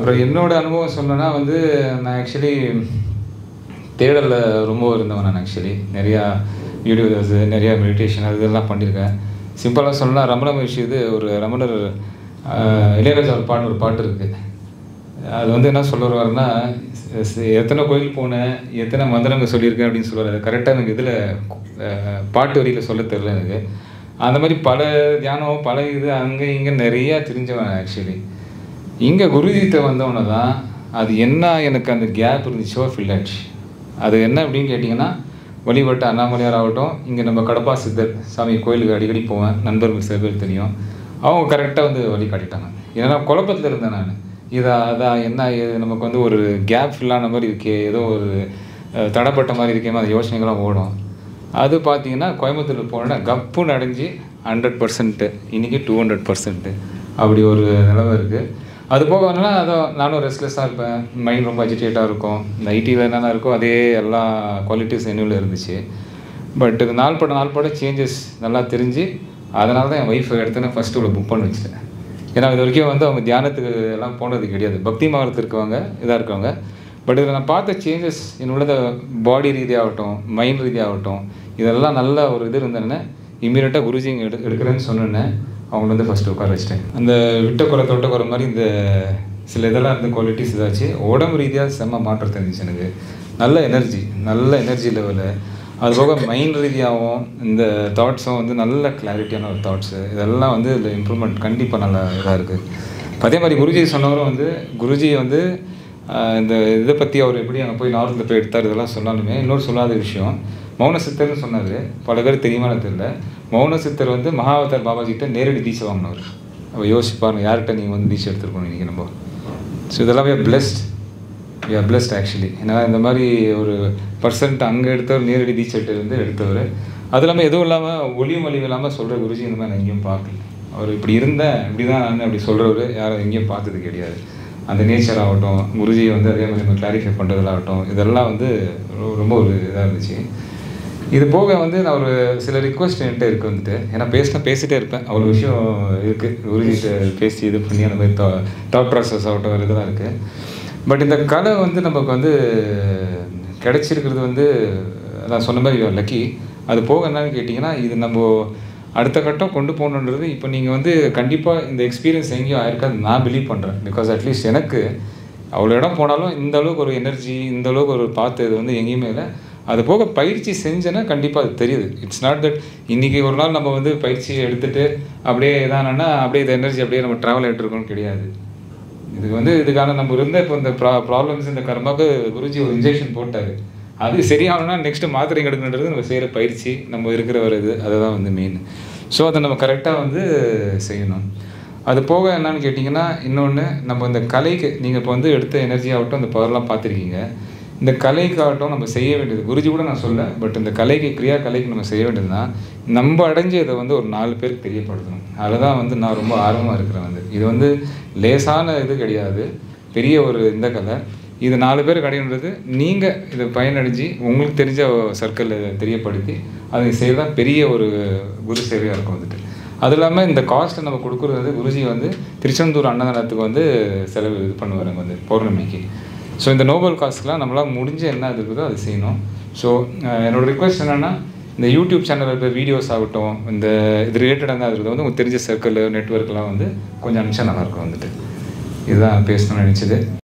அப்புறம் என்னோட அனுபவம் சொல்லணும்னா வந்து நான் ஆக்சுவலி தேடலில் ரொம்ப இருந்தவன் நான் ஆக்சுவலி நிறையா வீடியோஸ் நிறையா மெடிடேஷன் அது இதெல்லாம் பண்ணியிருக்கேன் சிம்பிளாக சொல்லலாம் ரமண மகிழ்ச்சி இது ஒரு ரமணர் ஆஹ், இளையராஜா ஒரு பாட்டு ஒரு பாட்டு இருக்குது அது வந்து என்ன சொல்ல வருவாருன்னா ஸ்- ஸ்- எத்தனை கோயில் போனேன் எத்தனை மந்திரங்கள் சொல்லியிருக்கேன் அப்படின்னு சொல்லுவார் அது கரெக்டாக எனக்கு இதில் பாட்டு வரியில் சொல்ல தெரில எனக்கு அந்த மாதிரி பல தியானம் பல இது அங்கே இங்கே நிறையா தெரிஞ்சவன் ஆக்சுவலி இங்கே குருஜித்த வந்தவன தான் அது என்ன எனக்கு அந்த கேப் இருந்துச்சோ ஃபில் ஆச்சு அது என்ன அப்படின்னு கேட்டிங்கன்னா வழிபட்ட அண்ணாமலையார் ஆகட்டும் இங்கே நம்ம கடப்பா சித்தர் சாமி கோயிலுக்கு அடிக்கடி போவேன் நண்பர்கள் சில பேர் தெரியும் அவங்க கரெக்டாக வந்து வழி காட்டிட்டாங்க ஏன்னா குழப்பத்தில் இருந்தேன் நான் இதா அதான் என்ன ஏது நமக்கு வந்து ஒரு கேப் ஃபில்லான மாதிரி இருக்கே ஏதோ ஒரு அஹ், தடைப்பட்ட மாதிரி இருக்கே மாதிரி யோசனைகள்லாம் ஓடும் அது பார்த்தீங்கன்னா கோயம்புத்தூர் போனோன்னா கப்புன்னு அடைஞ்சு ஹண்ட்ரட் பர்சன்ட்டு இன்றைக்கி டூ ஹண்ட்ரட் பர்சன்ட்டு அப்படி ஒரு நிலமை இருக்குது அது போக வேணா அதான் நானும் ரெஸ்ட்லெஸ்ஸாக இருப்பேன் மைண்ட் ரொம்ப அஜிடேட்டாக இருக்கும் இந்த ஐடியில் என்னென்ன இருக்கோ அதே எல்லா குவாலிட்டிஸ் என்னுள்ள இருந்துச்சு பட் இது நாள் பட நாள் பட சேஞ்சஸ் நல்லா தெரிஞ்சு அதனால தான் என் ஒய்ஃபை எடுத்து நான் ஃபஸ்ட்டு இவ்வளோ புக் பண்ணி வச்சிட்டேன் ஏன்னா இது வரைக்கும் வந்து அவங்க தியானத்துக்கு எல்லாம் போனது கிடையாது பக்தி மார்க்கத்தில் இருக்கவங்க இதாக இருக்கவங்க பட் இதில் நான் பார்த்த சேஞ்சஸ் என்னோட பாடி ரீதியாகட்டும் மைண்ட் ரீதியாகட்டும் இதெல்லாம் நல்ல ஒரு இது இருந்தேன்னு இம்மீடியட்டாக குருஜி இங்கே எடு எடுக்கிறேன்னு சொன்னேன்னே அவங்கள வந்து ஃபஸ்ட்டு உட்கார வச்சிட்டேன் அந்த விட்ட குறை தொட்ட குறை மாதிரி இந்த சில இதெல்லாம் இருந்த குவாலிட்டிஸ் இதாச்சு உடம்பு ரீதியாக செம்ம மாற்றம் தெரிஞ்சிச்சு எனக்கு நல்ல எனர்ஜி நல்ல எனர்ஜி லெவலு அது போக மைண்ட் ரீதியாகவும் இந்த தாட்ஸும் வந்து நல்ல கிளாரிட்டியான ஒரு தாட்ஸு இதெல்லாம் வந்து இதில் இம்ப்ரூவ்மெண்ட் கண்டிப்பாக நல்லா இதாக இருக்குது அதே மாதிரி குருஜி சொன்னவரும் வந்து குருஜி வந்து ஆஹ், இந்த இதை பற்றி அவர் எப்படி அங்கே போய் நார்த்தில் போய் எடுத்தார் இதெல்லாம் சொன்னாலுமே இன்னொரு சொல்லாத விஷயம் மௌன சித்தர்னு சொன்னார் பல பேர் தெரியுமான்னு தெரியல மௌன சித்தர் வந்து மகாவதார் பாபாஜிகிட்ட நேரடி தீட்சை வாங்கினவர் அப்போ யோசிச்சு பாருங்க யார்கிட்ட நீங்கள் வந்து தீட்சை எடுத்துருக்கணும் இன்றைக்கி நம்ம ஸோ இதெல்லாம் we are blessed we are blessed actually ஏன்னா இந்த மாதிரி ஒரு பர்சன்ட் அங்கே எடுத்தவர் நேரடி தீட்சைட்டு இருந்து எடுத்தவர் அது இல்லாமல் எதுவும் இல்லாமல் ஒளியும் ஒளிவு இல்லாமல் சொல்கிற குருஜி இந்த மாதிரி நான் எங்கேயும் பார்க்கல அவர் இப்படி இருந்தேன் இப்படி தான் நான் அப்படி சொல்கிறவர் யாரும் எங்கேயும் பார்த்தது கிடையாது அந்த நேச்சர் ஆகட்டும் குருஜியை வந்து அதே மாதிரி நம்ம கிளாரிஃபை பண்ணுறதுலாகட்டும் இதெல்லாம் வந்து ரொ- ரொம்ப ஒரு இதாக இருந்துச்சு இது போக வந்து நான் ஒரு சில ரிக்வஸ்ட் என்கிட்ட இருக்கு வந்துட்டு ஏன்னா பேசினா பேசிட்டே இருப்பேன் அவ்வளோ விஷயம் இருக்குது குருஜிட்ட பேசி இது பண்ணி அந்த மாதிரி தாட் ப்ராசஸ் ஆகட்டும் ஒரு இதெல்லாம் இருக்குது பட் இந்த கலை வந்து நமக்கு வந்து கிடைச்சிருக்கிறது வந்து நான் சொன்ன மாதிரி லக்கி அது போக என்னன்னு கேட்டிங்கன்னா இது நம்ம அடுத்த கட்டம் கொண்டு போகணுன்றது இப்போ நீங்கள் வந்து கண்டிப்பாக இந்த எக்ஸ்பீரியன்ஸ் எங்கேயும் ஆயிருக்காது நான் பிலீவ் பண்ணுறேன் பிகாஸ் அட்லீஸ்ட் எனக்கு அவ்வளோ இடம் போனாலும் இந்த அளவுக்கு ஒரு எனர்ஜி இந்த அளவுக்கு ஒரு பார்த்து இது வந்து எங்கேயுமே இல்லை அது போக பயிற்சி செஞ்சேன்னா கண்டிப்பாக அது தெரியுது இட்ஸ் நாட் தட் இன்றைக்கி ஒரு நாள் நம்ம வந்து பயிற்சி எடுத்துட்டு அப்படியே இதானா அப்படியே இந்த எனர்ஜி அப்படியே நம்ம ட்ராவல் ஆகிட்டு இருக்கோம்னு கிடையாது இதுக்கு வந்து இதுக்கான நம்ம இருந்த இப்போ இந்த ப்ரா ப்ராப்ளம்ஸ் இந்த கர்மாவுக்கு குருஜி ஒரு இன்ஜெக்ஷன் போட்டார் அது சரியாகணும்னா நெக்ஸ்ட்டு மாத்திரை எடுக்கணுன்றது நம்ம செய்கிற பயிற்சி நம்ம இருக்கிற ஒரு இது அதுதான் வந்து மெயின் ஸோ அதை நம்ம கரெக்டாக வந்து செய்யணும் அது போக என்னன்னு கேட்டிங்கன்னா இன்னொன்று நம்ம இந்த கலைக்கு நீங்கள் இப்போ வந்து எடுத்த எனர்ஜி ஆகட்டும் இந்த பவர்லாம் பார்த்துருக்கீங்க இந்த கலைக்காகட்டும் நம்ம செய்ய வேண்டியது குருஜி கூட நான் சொல்ல பட் இந்த கலைக்கு கிரியா கலைக்கு நம்ம செய்ய வேண்டியதுன்னா நம்ம அடைஞ்ச இதை வந்து ஒரு நாலு பேருக்கு தெரியப்படுத்தணும் அதில் தான் வந்து நான் ரொம்ப ஆர்வமாக இருக்கிறேன் வந்து இது வந்து லேசான இது கிடையாது பெரிய ஒரு இந்த கலை இது நாலு பேர் கிடையாது நீங்கள் இதை பயனடைஞ்சு உங்களுக்கு தெரிஞ்ச சர்க்கிளில் தெரியப்படுத்தி அதை செய்தால் பெரிய ஒரு குரு சேவையாக இருக்கும் வந்துட்டு அது இல்லாமல் இந்த காஸ்ட்டை நம்ம கொடுக்குறது வந்து குருஜி வந்து திருச்செந்தூர் அன்னதானத்துக்கு வந்து செலவு இது பண்ணுவாருங்க வந்து பௌர்ணமிக்கு ஸோ இந்த நோபல் காஸ்ட்லாம் நம்மளால் முடிஞ்ச என்ன இது இருக்குதோ அது செய்யணும் ஸோ என்னோட ரிக்வெஸ்ட் என்னென்னா இந்த யூடியூப் சேனலில் இருக்க வீடியோஸ் ஆகட்டும் இந்த இது ரிலேட்டடாக தான் இருக்கிறது வந்து உங்களுக்கு தெரிஞ்ச சர்க்கிள் நெட்ஒர்க்லாம் வந்து கொஞ்சம் அனுப்பிச்சா நல்லாயிருக்கும் வந்துட்டு இதுதான் பேசணும்னு நினச்சது